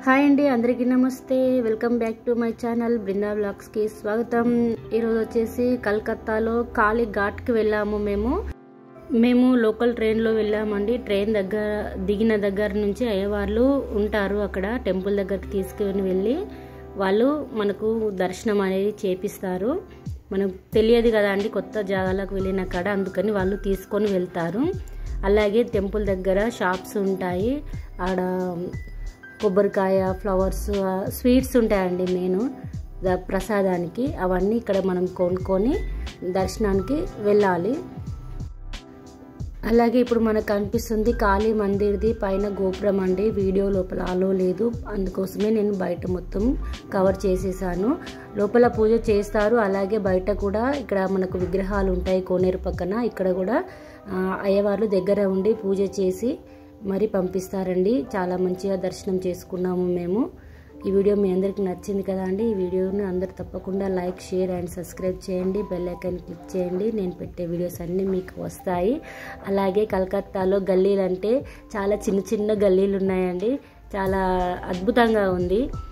hi అండి అందరికీ నమస్తే welcome back to my channel Brinda బ్లాగ్స్కి స్వాగతం ఈరోజు వచ్చేసి కలకత్తాలో కాళీ ఘాట్కి వెళ్ళాము మేము మేము లోకల్ ట్రైన్లో వెళ్ళామండి ట్రైన్ దగ్గర దిగిన దగ్గర నుంచి అయ్యవార్లు ఉంటారు అక్కడ టెంపుల్ దగ్గరికి తీసుకుని వెళ్ళి వాళ్ళు మనకు దర్శనం అనేది చేపిస్తారు మనకు తెలియదు కదా అండి కొత్త జాగాలకు వెళ్ళిన కాడ అందుకని వాళ్ళు తీసుకొని వెళ్తారు అలాగే టెంపుల్ దగ్గర షాప్స్ ఉంటాయి ఆడ కొబ్బరికాయ ఫ్లవర్స్ స్వీట్స్ ఉంటాయండి మెయిన్ ప్రసాదానికి అవన్నీ ఇక్కడ మనం కొనుక్కొని దర్శనానికి వెళ్ళాలి అలాగే ఇప్పుడు మనకు కనిపిస్తుంది కాళీ మందిర్ది పైన గోపురం అండి వీడియో లోపల ఆలో లేదు అందుకోసమే నేను బయట మొత్తం కవర్ చేసేసాను లోపల పూజ చేస్తారు అలాగే బయట కూడా ఇక్కడ మనకు విగ్రహాలు ఉంటాయి కోనేరు పక్కన ఇక్కడ కూడా అయ్యవార్లు దగ్గర ఉండి పూజ చేసి మరి పంపిస్తారండి చాలా మంచిగా దర్శనం చేసుకున్నాము మేము ఈ వీడియో మీ అందరికి నచ్చింది కదా అండి ఈ వీడియోని అందరు తప్పకుండా లైక్ షేర్ అండ్ సబ్స్క్రైబ్ చేయండి బెల్ ఐకాన్ క్లిక్ చేయండి నేను పెట్టే వీడియోస్ అన్నీ మీకు వస్తాయి అలాగే కలకత్తాలో గల్లీలు అంటే చాలా చిన్న చిన్న గల్లీలు ఉన్నాయండి చాలా అద్భుతంగా ఉంది